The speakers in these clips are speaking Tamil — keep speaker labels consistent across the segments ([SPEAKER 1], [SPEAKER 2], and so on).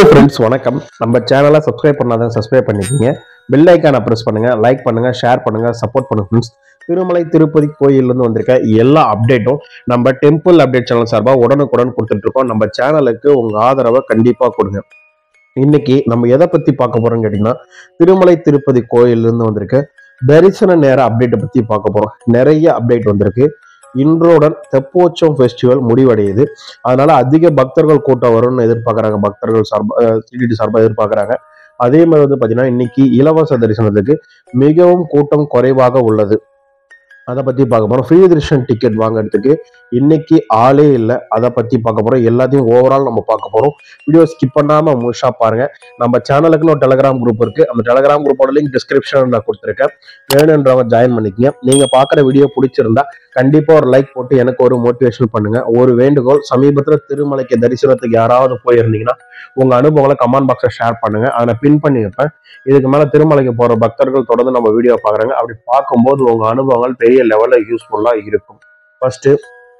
[SPEAKER 1] ஃப்ரெண்ட்ஸ் வணக்கம் நம்ம சேனலை சப்ஸ்கிரைப் பண்ணாதான் சப்ஸ்கிரைப் பண்ணிக்கோங்க பெல் ஐக்கானை ப்ரெஸ் பண்ணுங்க லைக் பண்ணுங்க ஷேர் பண்ணுங்க சப்போர்ட் பண்ணுங்க ஃப்ரெண்ட்ஸ் திருமலை திருப்பதி கோயிலிருந்து வந்திருக்க எல்லா அப்டேட்டும் நம்ம டெம்பிள் அப்டேட் சேனல் சார்பாக உடனுக்குடன் கொடுத்துட்டு இருக்கோம் நம்ம சேனலுக்கு உங்க ஆதரவை கண்டிப்பாக கொடுங்க இன்னைக்கு நம்ம எதை பத்தி பார்க்க போறோம்னு கேட்டீங்கன்னா திருமலை திருப்பதி கோயிலிருந்து வந்திருக்க தரிசன நேர அப்டேட்டை பத்தி பார்க்க போறோம் நிறைய அப்டேட் வந்திருக்கு இன்றோடன் தெப்போற்சவம் ஃபெஸ்டிவல் முடிவடையுது அதனால அதிக பக்தர்கள் கூட்டம் வரும்னு எதிர்பார்க்கறாங்க பக்தர்கள் சார்பா சிடிடி சார்பாக எதிர்பார்க்கறாங்க அதே மாதிரி வந்து பாத்தீங்கன்னா இன்னைக்கு இலவச தரிசனத்துக்கு மிகவும் கூட்டம் குறைவாக உள்ளது அதை பத்தி பார்க்க போறோம் ஃப்ரீ தரிசன் டிக்கெட் வாங்குறதுக்கு இன்னைக்கு ஆளே இல்லை அதை பத்தி பார்க்க போறோம் எல்லாத்தையும் ஓவரால் நம்ம பார்க்க போறோம் வீடியோ ஸ்கிப் பண்ணாம முழுசா பாருங்க நம்ம சேனலுக்குன்னு ஒரு டெலகிராம் குரூப் இருக்கு அந்த டெலகிராம் குரூப்போட லிங்க் டிஸ்கிரிப்ஷன் நான் கொடுத்துருக்கேன் வேணுன்றவங்க ஜாயின் பண்ணிக்கங்க நீங்க பார்க்குற வீடியோ பிடிச்சிருந்தா கண்டிப்பா ஒரு லைக் போட்டு எனக்கு ஒரு மோட்டிவேஷன் பண்ணுங்க ஒரு வேண்டுகோள் சமீபத்துல திருமலைக்கு தரிசனத்துக்கு யாராவது போயிருந்தீங்கன்னா உங்க அனுபவங்களை கமெண்ட் பாக்ஸ்ல ஷேர் பண்ணுங்க அதை பின் பண்ணி வைப்பேன் இதுக்கு மேல திருமலைக்கு போற பக்தர்கள் தொடர்ந்து நம்ம வீடியோ பாக்குறாங்க அப்படி பார்க்கும்போது உங்க அனுபவங்கள் பெரிய லெவல்ல யூஸ்ஃபுல்லா இருக்கும் ஃபர்ஸ்ட்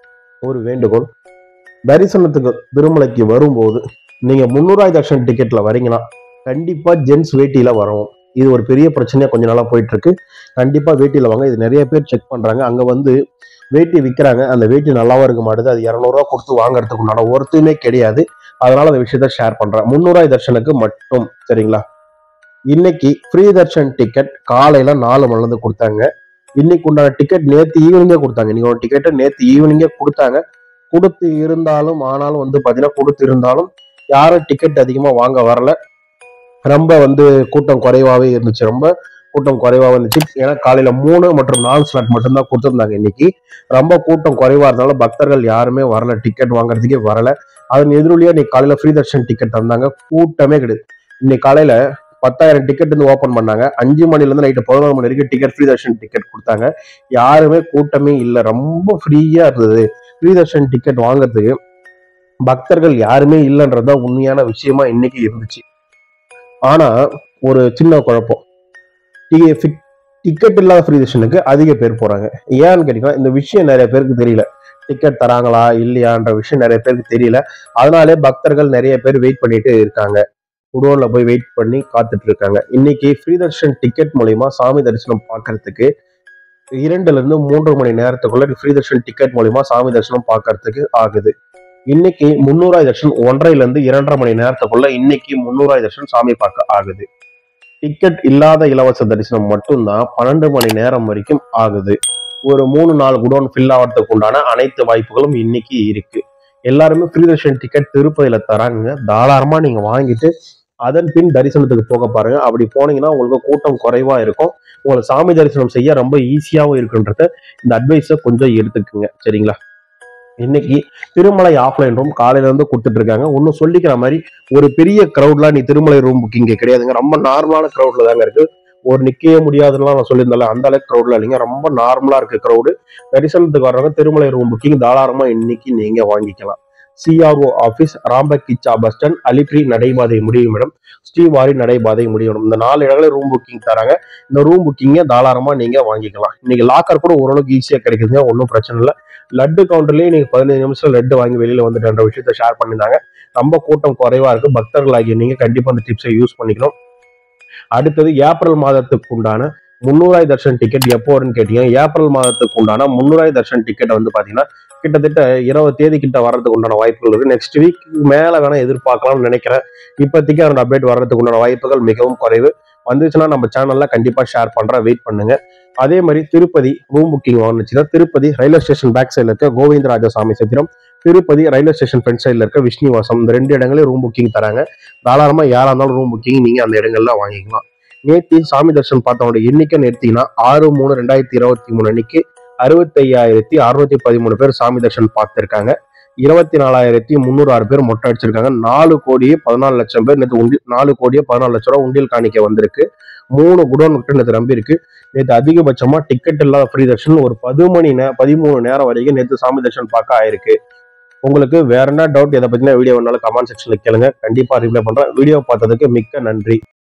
[SPEAKER 1] ஒரு வேண்டுகோள் தரிசனத்துக்கு திருமலைக்கு வரும்போது நீங்க முன்னூறாய் தர்ஷன் டிக்கெட்ல வரீங்கன்னா கண்டிப்பா ஜென்ஸ் வேட்டியில வரவும் இது ஒரு பெரிய பிரச்சனையா கொஞ்ச நாளா போயிட்டு இருக்கு கண்டிப்பா வேட்டியில வாங்க இது நிறைய பேர் செக் பண்றாங்க அங்க வந்து வேட்டி விற்கிறாங்க அந்த வேட்டி நல்லாவும் இருக்க மாட்டுது அது இரநூறுவா கொடுத்து வாங்குறதுக்கு உண்டான ஒருத்துமே கிடையாது அதனால அந்த விஷயத்த ஷேர் பண்றேன் முன்னூறாய் தர்ஷனுக்கு மட்டும் சரிங்களா இன்னைக்கு ஃப்ரீ தர்ஷன் டிக்கெட் காலையில நாலு மணில இருந்து கொடுத்தாங்க இன்னைக்கு உண்டான டிக்கெட் நேத்து ஈவினிங்கே கொடுத்தாங்க இன்னைக்கு ஒரு டிக்கெட்டை நேத்து ஈவினிங்கே கொடுத்தாங்க கொடுத்து இருந்தாலும் ஆனாலும் வந்து பாத்தீங்கன்னா கொடுத்து இருந்தாலும் யாரும் டிக்கெட் அதிகமா வாங்க வரல ரொம்ப வந்து கூட்டம் குறைவாவே இருந்துச்சு ரொம்ப கூட்டம் குறைவாக இருந்துச்சு ஏன்னா காலையில மூணு மற்றும் நாலு ஸ்லாட் மட்டும்தான் கொடுத்துருந்தாங்க இன்னைக்கு ரொம்ப கூட்டம் குறைவா இருந்தால பக்தர்கள் யாருமே வரல டிக்கெட் வாங்குறதுக்கே வரல அதன் எதிரொலியா இன்னைக்கு காலையில ஃப்ரீ தர்ஷன் டிக்கெட் தந்தாங்க கூட்டமே கிடையாது இன்னைக்கு காலையில பத்தாயிரம் டிக்கெட் வந்து ஓப்பன் பண்ணாங்க அஞ்சு மணில இருந்து நைட்டு பதினோரு மணி வரைக்கும் டிக்கெட் ஃப்ரீ தர்ஷன் டிக்கெட் கொடுத்தாங்க யாருமே கூட்டமே இல்லை ரொம்ப ஃப்ரீயா இருந்தது ஃப்ரீ தர்ஷன் டிக்கெட் வாங்குறதுக்கு பக்தர்கள் யாருமே இல்லைன்றதுதான் உண்மையான விஷயமா இன்னைக்கு இருந்துச்சு ஆனா ஒரு சின்ன குழப்பம் டிக்கெட் இல்லாத ஃப்ரீ தர்ஷனுக்கு அதிக பேர் போறாங்க ஏன்னு கேட்டீங்கன்னா இந்த விஷயம் நிறைய பேருக்கு தெரியல டிக்கெட் தராங்களா இல்லையான்ற விஷயம் நிறைய பேருக்கு தெரியல அதனாலே பக்தர்கள் நிறைய பேர் வெயிட் பண்ணிட்டு இருக்காங்க குடோன்ல போய் வெயிட் பண்ணி காத்துட்டு இருக்காங்க இன்னைக்கு ஃப்ரீ தர்ஷன் டிக்கெட் மூலியமா சாமி தரிசனம் பார்க்கறதுக்கு இரண்டுல இருந்து மூன்று மணி நேரத்துக்குள்ள ஃப்ரீ தர்ஷன் டிக்கெட் மூலியமா சாமி தரிசனம் பார்க்கறதுக்கு ஆகுது இன்னைக்கு முன்னூறாய் தர்ஷன் ஒன்றரைல இருந்து இரண்டரை மணி நேரத்துக்குள்ள இன்னைக்கு முன்னூறாய் தர்ஷன் சாமி பார்க்க ஆகுது டிக்கெட் இல்லாத இலவச தரிசனம் மட்டும்தான் பன்னெண்டு மணி நேரம் வரைக்கும் ஆகுது ஒரு மூணு நாலு குடோன் ஃபில் ஆகிறதுக்கு உண்டான அனைத்து வாய்ப்புகளும் இன்னைக்கு இருக்கு எல்லாருமே ஃப்ரீ தர்ஷன் டிக்கெட் திருப்பதியில தராங்க தாராளமா நீங்க வாங்கிட்டு அதன் பின் தரிசனத்துக்கு போக பாருங்க அப்படி போனீங்கன்னா உங்களுக்கு கூட்டம் குறைவா இருக்கும் உங்களுக்கு சாமி தரிசனம் செய்ய ரொம்ப ஈஸியாவும் இருக்குன்றத இந்த அட்வைஸை கொஞ்சம் எடுத்துக்குங்க சரிங்களா இன்னைக்கு திருமலை ஆஃப்லைன் ரூம் காலையில இருந்து கொடுத்துட்டு இருக்காங்க ஒன்னும் சொல்லிக்கிற மாதிரி ஒரு பெரிய க்ரௌட்லாம் நீ திருமலை ரூம் புக்கிங் கிடையாதுங்க ரொம்ப நார்மலான க்ரௌட்ல தாங்க இருக்கு ஒரு நிக்கவே முடியாதுன்னா நான் சொல்லியிருந்தால அந்த அளவுக்கு க்ரௌட்ல இல்லைங்க ரொம்ப நார்மலா இருக்கு க்ரௌடு தரிசனத்துக்கு வர்றவங்க திருமலை ரூம் புக்கிங் தாராளமா இன்னைக்கு நீங்க வாங்கிக்கலாம் CRO office Rambagicha bus stand Alipiri நடைபாதை முடியும் இடம் ஸ்ரீவாரி நடைபாதை முடியும் இடம் இந்த நாலு இடங்களில் ரூம் புக்கிங் தராங்க இந்த ரூம் புக்கிங்கை தாராளமா நீங்க வாங்கிக்கலாம் இன்னைக்கு லாக்கர் கூட ஓரளவுக்கு ஈஸியா கிடைக்குதுங்க ஒன்றும் பிரச்சனை இல்லை லட்டு கவுண்டர்லயே நீங்க பதினஞ்சு நிமிஷம் லட்டு வாங்கி வெளியில வந்துட்டுன்ற விஷயத்த ஷேர் பண்ணியிருந்தாங்க ரொம்ப கூட்டம் குறைவா இருக்கு பக்தர்களாகிய நீங்க கண்டிப்பா அந்த டிப்ஸை யூஸ் பண்ணிக்கணும் அடுத்தது ஏப்ரல் மாதத்துக்கு உண்டான முன்னூறாய் தர்ஷன் டிக்கெட் எப்போ வரும்னு கேட்டீங்க ஏப்ரல் மாதத்துக்கு உண்டான முன்னூறாய் தர்ஷன் டிக்கெட் வந்து பாத்தீங்கன்னா கிட்டத்தட்ட இருபது தேதி கிட்ட வர்றதுக்கு உண்டான வாய்ப்புகள் இருக்கு நெக்ஸ்ட் வீக் மேல வேணா எதிர்பார்க்கலாம்னு நினைக்கிறேன் இப்போதைக்கு அதோட அப்டேட் வர்றதுக்கு உண்டான வாய்ப்புகள் மிகவும் குறைவு வந்துச்சுன்னா நம்ம சேனல்ல கண்டிப்பா ஷேர் பண்றேன் வெயிட் பண்ணுங்க அதே மாதிரி திருப்பதி ரூம் புக்கிங் வாங்கிச்சுன்னா திருப்பதி ரயில்வே ஸ்டேஷன் பேக் சைடில் இருக்க கோவிந்தராஜ சாமி சத்திரம் திருப்பதி ரயில்வே ஸ்டேஷன் ஃப்ரண்ட் சைடில் இருக்க விஷ்ணுவாசம் இந்த ரெண்டு இடங்களையும் ரூம் புக்கிங் தராங்க தாராளமா யாரா இருந்தாலும் ரூம் புக்கிங் நீங்க அந்த இடங்கள்ல வாங்கிக்கலாம் நேத்தி சாமி தர்ஷன் பார்த்தவங்களோட எண்ணிக்கை நிறுத்திங்கன்னா ஆறு மூணு ரெண்டாயிரத்தி இருபத்தி மூணு அன்னைக்கு அறுபத்தையாயிரத்தி அறுநூத்தி பதிமூணு பேர் சாமி தர்ஷன் பார்த்திருக்காங்க இருபத்தி நாலாயிரத்தி முந்நூறு ஆறு பேர் மொட்டை அடிச்சிருக்காங்க நாலு கோடியே பதினாலு லட்சம் பேர் நேற்று உண்டி நாலு கோடியே பதினாலு லட்சம் ரூபா உண்டியல் காணிக்க வந்திருக்கு மூணு குடோன் விட்டு நேற்று நம்பி இருக்கு நேற்று அதிகபட்சமா டிக்கெட் இல்லாத ஃப்ரீ தர்ஷன் ஒரு பதிமணி நே பதிமூணு நேரம் வரைக்கும் நேற்று சாமி தர்ஷன் பார்க்க ஆயிருக்கு உங்களுக்கு வேற என்ன டவுட் எதை பத்தின வீடியோ வேணாலும் கமெண்ட் செக்ஷன்ல கேளுங்க கண்டிப்பா ரிப்ளை பண்றேன் வீடியோ பார்த்ததுக்கு மிக்க நன்றி